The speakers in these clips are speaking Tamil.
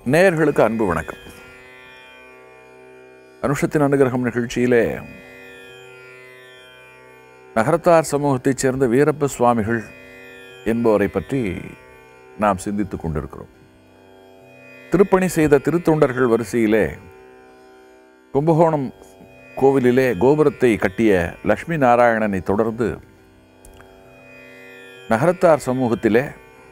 நேயர்களுக்கு அன்பு வணக்கம் அனுஷத்தின் அனுகிரகம் நிகழ்ச்சியிலே நகரத்தார் சமூகத்தைச் சேர்ந்த வீரப்ப சுவாமிகள் என்பவரை பற்றி நாம் சிந்தித்துக் கொண்டிருக்கிறோம் திருப்பணி செய்த திருத்தொண்டர்கள் வரிசையிலே கும்பகோணம் கோவிலிலே கோபுரத்தை கட்டிய லக்ஷ்மி நாராயணனை தொடர்ந்து நகரத்தார் சமூகத்திலே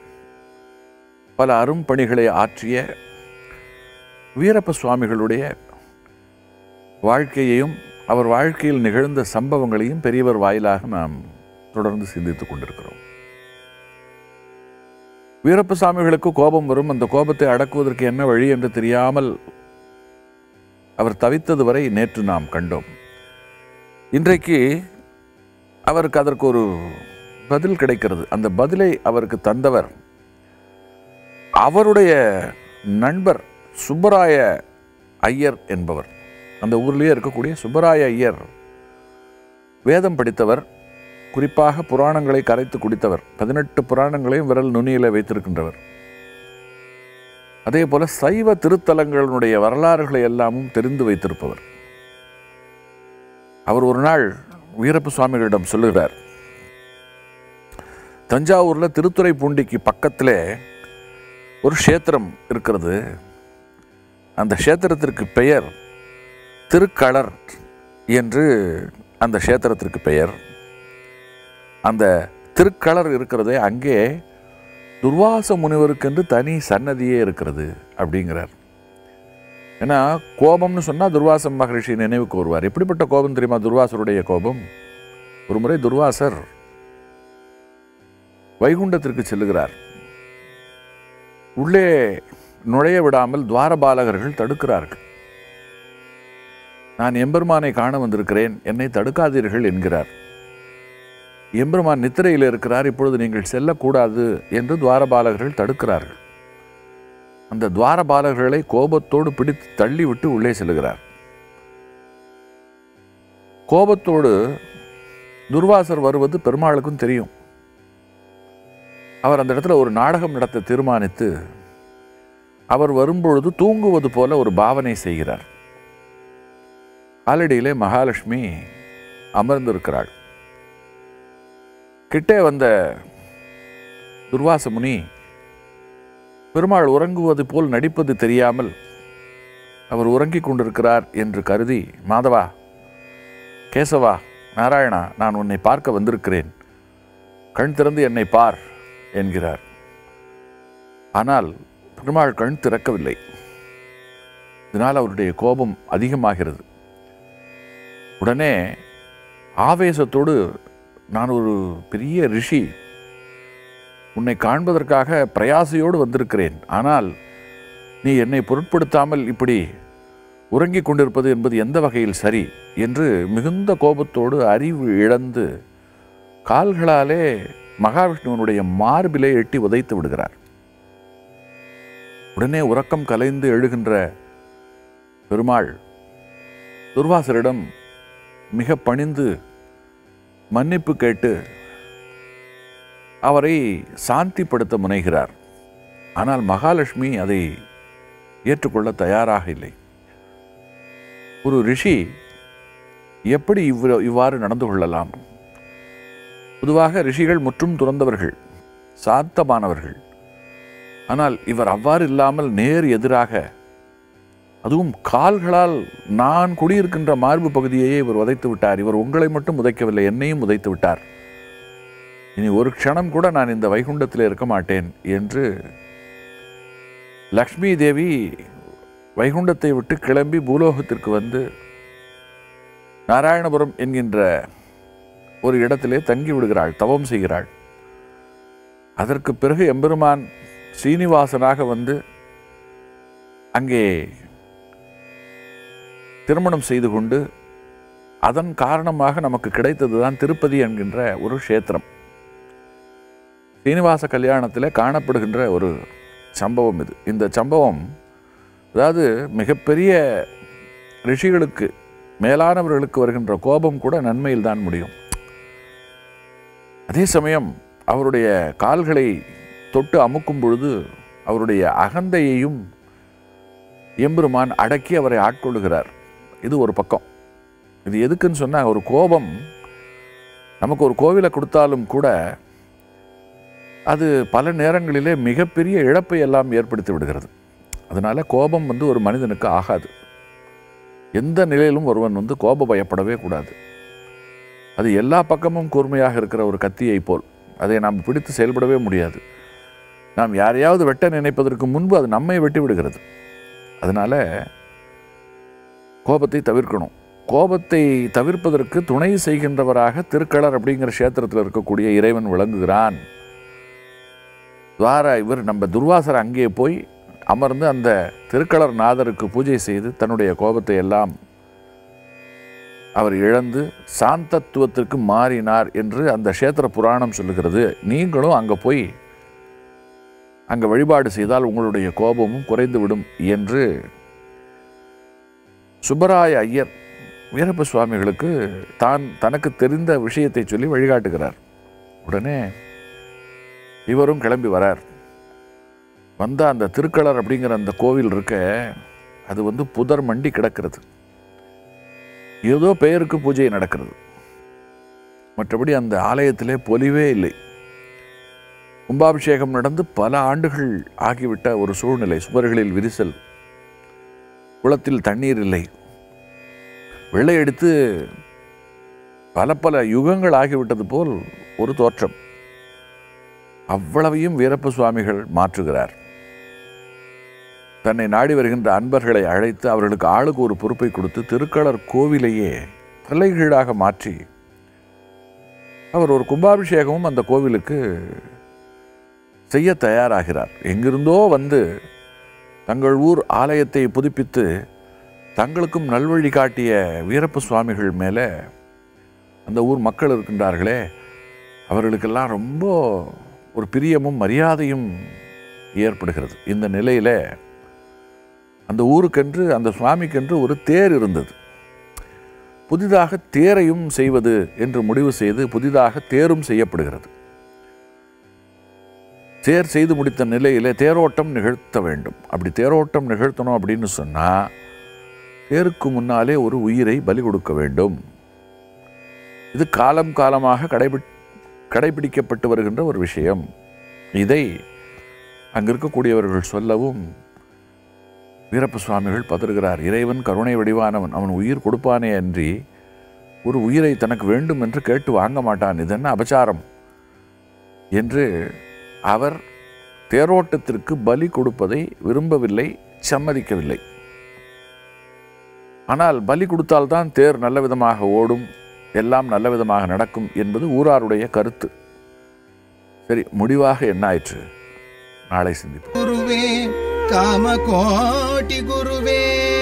பல அரும்பணிகளை ஆற்றிய வீரப்ப சுவாமிகளுடைய வாழ்க்கையையும் அவர் வாழ்க்கையில் நிகழ்ந்த சம்பவங்களையும் பெரியவர் வாயிலாக நாம் தொடர்ந்து சிந்தித்துக் கொண்டிருக்கிறோம் வீரப்ப சுவாமிகளுக்கு கோபம் வரும் அந்த கோபத்தை அடக்குவதற்கு என்ன வழி என்று தெரியாமல் அவர் தவித்தது வரை நேற்று நாம் கண்டோம் இன்றைக்கு அவருக்கு அதற்கு ஒரு பதில் கிடைக்கிறது அந்த பதிலை அவருக்கு தந்தவர் அவருடைய நண்பர் சுப்பராய ஐயர் என்பவர் அந்த ஊர்லேயே இருக்கக்கூடிய சுப்பராய ஐயர் வேதம் படித்தவர் குறிப்பாக புராணங்களை கரைத்து குடித்தவர் பதினெட்டு புராணங்களையும் விரல் நுனியில் வைத்திருக்கின்றவர் அதே போல சைவ திருத்தலங்களுடைய வரலாறுகளை எல்லாமும் தெரிந்து வைத்திருப்பவர் அவர் ஒரு நாள் வீரப்ப சுவாமிகளிடம் சொல்லுகிறார் தஞ்சாவூர்ல திருத்துறைப்பூண்டிக்கு பக்கத்திலே ஒரு க்ஷேத்திரம் இருக்கிறது அந்த க்ஷேத்திரத்திற்கு பெயர் திருக்களர் என்று அந்த க்ஷேத்திரத்திற்கு பெயர் அந்த திருக்களர் இருக்கிறதே அங்கே துர்வாச முனிவருக்கென்று தனி சன்னதியே இருக்கிறது அப்படிங்கிறார் ஏன்னா கோபம்னு சொன்னால் துர்வாச மகரிஷி நினைவுக்கு வருவார் எப்படிப்பட்ட கோபம் தெரியுமா துர்வாசருடைய கோபம் ஒரு முறை துர்வாசர் வைகுண்டத்திற்கு செல்லுகிறார் உள்ளே நுழைய விடாமல் துவாரபாலகர்கள் தடுக்கிறார்கள் நான் எம்பெருமானை காண வந்திருக்கிறேன் என்னை தடுக்காதீர்கள் என்கிறார் எம்பெருமான் நித்திரையில் இருக்கிறார் இப்பொழுது நீங்கள் செல்லக்கூடாது என்று துவாரபாலகர்கள் தடுக்கிறார்கள் அந்த துவாரபாலகர்களை கோபத்தோடு பிடித்து தள்ளிவிட்டு உள்ளே செல்லுகிறார் கோபத்தோடு துர்வாசர் வருவது பெருமாளுக்கும் தெரியும் அவர் அந்த இடத்துல ஒரு நாடகம் நடத்த தீர்மானித்து அவர் வரும்பொழுது தூங்குவது போல ஒரு பாவனை செய்கிறார் ஆலடியிலே மகாலட்சுமி அமர்ந்திருக்கிறாள் கிட்டே வந்த துர்வாச முனி பெருமாள் உறங்குவது போல் நடிப்பது தெரியாமல் அவர் உறங்கிக் கொண்டிருக்கிறார் என்று கருதி மாதவா கேசவா நாராயணா நான் உன்னை பார்க்க வந்திருக்கிறேன் கண் திறந்து என்னை பார் என்கிறார் ஆனால் பெருமாள் கண் திறக்கவில்லை இதனால் அவருடைய கோபம் அதிகமாகிறது உடனே ஆவேசத்தோடு நான் ஒரு பெரிய ரிஷி உன்னை காண்பதற்காக பிரயாசையோடு வந்திருக்கிறேன் ஆனால் நீ என்னை பொருட்படுத்தாமல் இப்படி உறங்கிக் கொண்டிருப்பது என்பது எந்த வகையில் சரி என்று மிகுந்த கோபத்தோடு அறிவு இழந்து கால்களாலே மகாவிஷ்ணுவனுடைய மார்பிலே எட்டி உதைத்து விடுகிறார் உடனே உறக்கம் கலைந்து எழுகின்ற பெருமாள் துர்வாசரிடம் மிக பணிந்து மன்னிப்பு கேட்டு அவரை சாந்திப்படுத்த முனைகிறார் ஆனால் மகாலட்சுமி அதை ஏற்றுக்கொள்ள தயாராக இல்லை ஒரு ரிஷி எப்படி இவ்வ இவ்வாறு நடந்து கொள்ளலாம் பொதுவாக ரிஷிகள் முற்றும் துறந்தவர்கள் சாந்தமானவர்கள் ஆனால் இவர் அவ்வாறு இல்லாமல் நேர் எதிராக அதுவும் கால்களால் நான் குடியிருக்கின்ற மார்பு பகுதியையே இவர் உதைத்து விட்டார் இவர் உங்களை மட்டும் உதைக்கவில்லை என்னையும் உதைத்து விட்டார் இனி ஒரு க்ஷணம் கூட நான் இந்த வைகுண்டத்தில் இருக்க மாட்டேன் என்று லக்ஷ்மி தேவி வைகுண்டத்தை விட்டு கிளம்பி பூலோகத்திற்கு வந்து நாராயணபுரம் என்கின்ற ஒரு இடத்திலே தங்கி விடுகிறாள் தவம் செய்கிறாள் அதற்கு பிறகு எம்பெருமான் ஸ்ரீனிவாசனாக வந்து அங்கே திருமணம் செய்து கொண்டு அதன் காரணமாக நமக்கு கிடைத்ததுதான் திருப்பதி என்கின்ற ஒரு க்ஷேத்திரம் சீனிவாச கல்யாணத்தில் காணப்படுகின்ற ஒரு சம்பவம் இது இந்த சம்பவம் அதாவது மிகப்பெரிய ரிஷிகளுக்கு மேலானவர்களுக்கு வருகின்ற கோபம் கூட நன்மையில் தான் முடியும் அதே சமயம் அவருடைய கால்களை தொட்டு அமுக்கும் பொழுது அவருடைய அகந்தையையும் எம்பெருமான் அடக்கி அவரை ஆட்கொள்ளுகிறார் இது ஒரு பக்கம் இது எதுக்குன்னு சொன்னால் ஒரு கோபம் நமக்கு ஒரு கோவிலை கொடுத்தாலும் கூட அது பல நேரங்களிலே மிகப்பெரிய இழப்பை எல்லாம் ஏற்படுத்தி விடுகிறது அதனால கோபம் வந்து ஒரு மனிதனுக்கு ஆகாது எந்த நிலையிலும் ஒருவன் வந்து கோப பயப்படவே கூடாது அது எல்லா பக்கமும் கூர்மையாக இருக்கிற ஒரு கத்தியை போல் அதை நாம் பிடித்து செயல்படவே முடியாது நாம் யாரையாவது வெட்ட நினைப்பதற்கு முன்பு அது நம்மை வெட்டி விடுகிறது அதனால கோபத்தை தவிர்க்கணும் கோபத்தை தவிர்ப்பதற்கு துணை செய்கின்றவராக திருக்களர் அப்படிங்கிற கஷேத்திரத்தில் இருக்கக்கூடிய இறைவன் விளங்குகிறான் துவார இவர் நம்ம துர்வாசர் அங்கே போய் அமர்ந்து அந்த திருக்களர் நாதருக்கு பூஜை செய்து தன்னுடைய கோபத்தை எல்லாம் அவர் இழந்து சாந்தத்துவத்திற்கு மாறினார் என்று அந்த கஷேத்திர புராணம் சொல்லுகிறது நீங்களும் அங்கே போய் அங்கே வழிபாடு செய்தால் உங்களுடைய கோபமும் குறைந்துவிடும் என்று சுப்பராய ஐயர் வீரப்ப சுவாமிகளுக்கு தான் தனக்கு தெரிந்த விஷயத்தை சொல்லி வழிகாட்டுகிறார் உடனே இவரும் கிளம்பி வரார் வந்த அந்த திருக்களர் அப்படிங்கிற அந்த கோவில் இருக்க அது வந்து புதர் மண்டி கிடக்கிறது ஏதோ பெயருக்கு பூஜை நடக்கிறது மற்றபடி அந்த ஆலயத்திலே பொலிவே இல்லை கும்பாபிஷேகம் நடந்து பல ஆண்டுகள் ஆகிவிட்ட ஒரு சூழ்நிலை சுவர்களில் விரிசல் குளத்தில் தண்ணீர் இல்லை வெள்ளையடித்து பல பல யுகங்கள் ஆகிவிட்டது போல் ஒரு தோற்றம் அவ்வளவையும் வீரப்ப சுவாமிகள் மாற்றுகிறார் தன்னை நாடி வருகின்ற அன்பர்களை அழைத்து அவர்களுக்கு ஆளுக்கு ஒரு பொறுப்பை கொடுத்து திருக்களர் கோவிலையே தலைகீழாக மாற்றி அவர் ஒரு கும்பாபிஷேகமும் அந்த கோவிலுக்கு செய்ய தயாராகிறார் எங்கிருந்தோ வந்து தங்கள் ஊர் ஆலயத்தை புதுப்பித்து தங்களுக்கும் நல்வழி காட்டிய வீரப்ப சுவாமிகள் மேலே அந்த ஊர் மக்கள் இருக்கின்றார்களே அவர்களுக்கெல்லாம் ரொம்ப ஒரு பிரியமும் மரியாதையும் ஏற்படுகிறது இந்த நிலையில் அந்த ஊருக்கென்று அந்த சுவாமிக்கென்று ஒரு தேர் இருந்தது புதிதாக தேரையும் செய்வது என்று முடிவு செய்து புதிதாக தேரும் செய்யப்படுகிறது தேர் செய்து முடித்த நிலையிலே தேரோட்டம் நிகழ்த்த வேண்டும் அப்படி தேரோட்டம் நிகழ்த்தணும் அப்படின்னு சொன்னால் தேருக்கு முன்னாலே ஒரு உயிரை பலி கொடுக்க வேண்டும் இது காலம் காலமாக கடைபி கடைபிடிக்கப்பட்டு வருகின்ற ஒரு விஷயம் இதை அங்கே இருக்கக்கூடியவர்கள் சொல்லவும் வீரப்ப சுவாமிகள் பதறுகிறார் இறைவன் கருணை வடிவானவன் அவன் உயிர் கொடுப்பானே அன்றி ஒரு உயிரை தனக்கு வேண்டும் என்று கேட்டு வாங்க மாட்டான் இது என்ன அபச்சாரம் என்று அவர் தேரோட்டத்திற்கு பலி கொடுப்பதை விரும்பவில்லை சம்மதிக்கவில்லை ஆனால் பலி கொடுத்தால்தான் தேர் நல்ல விதமாக ஓடும் எல்லாம் நல்ல விதமாக நடக்கும் என்பது ஊராருடைய கருத்து சரி முடிவாக என்ன ஆயிற்று நாளை சிந்திப்போம் ಗುರುವೇ ಕಾಮಕೋಟಿ ಗುರುವೇ